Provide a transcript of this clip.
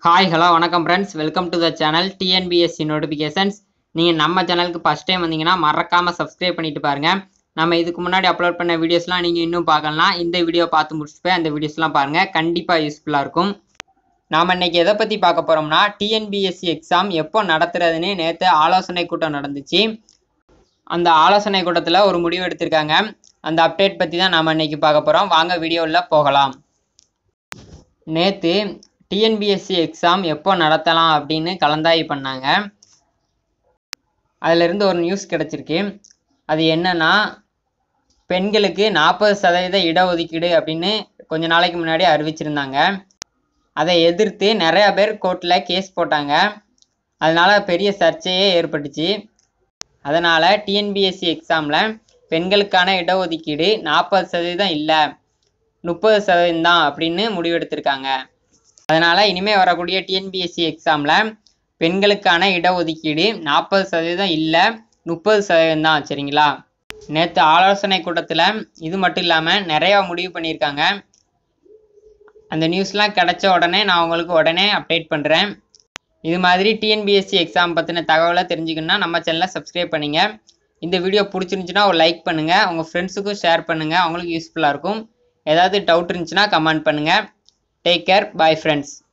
hi hello வணக்கம் friends welcome to the channel TNPSC notifications நீங்கள் நம்ம சேனலுக்கு ஃபஸ்ட் டைம் வந்தீங்கன்னா மறக்காமல் சப்ஸ்கிரைப் பண்ணிட்டு பாருங்கள் நம்ம இதுக்கு முன்னாடி அப்லோட் பண்ண வீடியோஸ்லாம் நீங்கள் இன்னும் பார்க்கலாம் இந்த வீடியோ பார்த்து முடிச்சுட்டு போய் அந்த வீடியோஸ்லாம் பாருங்கள் கண்டிப்பாக யூஸ்ஃபுல்லாக இருக்கும் நாம் இன்னைக்கு எதை பற்றி பார்க்க போகிறோம்னா டிஎன்பிஎஸ்சி எக்ஸாம் எப்போ நடத்துறதுன்னு நேற்று ஆலோசனை கூட்டம் நடந்துச்சு அந்த ஆலோசனை கூட்டத்தில் ஒரு முடிவு எடுத்திருக்காங்க அந்த அப்டேட் பற்றி தான் நாம் இன்னைக்கு பார்க்க போகிறோம் வாங்க வீடியோவில் போகலாம் நேற்று டிஎன்பிஎஸ்சி எக்ஸாம் எப்போ நடத்தலாம் அப்படின்னு கலந்தாய்வு பண்ணாங்க அதிலிருந்து ஒரு நியூஸ் கிடச்சிருக்கு அது என்னன்னா பெண்களுக்கு நாற்பது சதவீத இடஒதுக்கீடு அப்படின்னு கொஞ்ச நாளைக்கு முன்னாடி அறிவிச்சிருந்தாங்க அதை எதிர்த்து நிறையா பேர் கோர்ட்டில் கேஸ் போட்டாங்க அதனால பெரிய சர்ச்சையே ஏற்பட்டுச்சு அதனால் டிஎன்பிஎஸ்சி எக்ஸாமில் பெண்களுக்கான இடஒதுக்கீடு நாற்பது சதவீதம் இல்லை முப்பது சதவீதம் தான் அப்படின்னு முடிவெடுத்திருக்காங்க அதனால் இனிமேல் வரக்கூடிய டிஎன்பிஎஸ்சி எக்ஸாமில் பெண்களுக்கான இடஒதுக்கீடு நாற்பது சதவீதம் இல்லை முப்பது சதவீதம் தான் சரிங்களா நேற்று ஆலோசனை கூட்டத்தில் இது மட்டும் இல்லாமல் நிறையா முடிவு பண்ணியிருக்காங்க அந்த நியூஸ்லாம் கிடைச்ச உடனே நான் உங்களுக்கு உடனே அப்டேட் பண்ணுறேன் இது மாதிரி டிஎன்பிஎஸ்சி எக்ஸாம் பற்றின தகவலை தெரிஞ்சுக்கணுன்னா நம்ம சேனலை சப்ஸ்கிரைப் பண்ணுங்க இந்த வீடியோ பிடிச்சிருந்துச்சுன்னா ஒரு லைக் பண்ணுங்கள் உங்கள் ஃப்ரெண்ட்ஸுக்கும் ஷேர் பண்ணுங்கள் அவங்களுக்கு யூஸ்ஃபுல்லாக இருக்கும் ஏதாவது டவுட் இருந்துச்சுன்னா கமெண்ட் பண்ணுங்கள் டேக் கேர் பாய் ஃப்ரெண்ட்ஸ்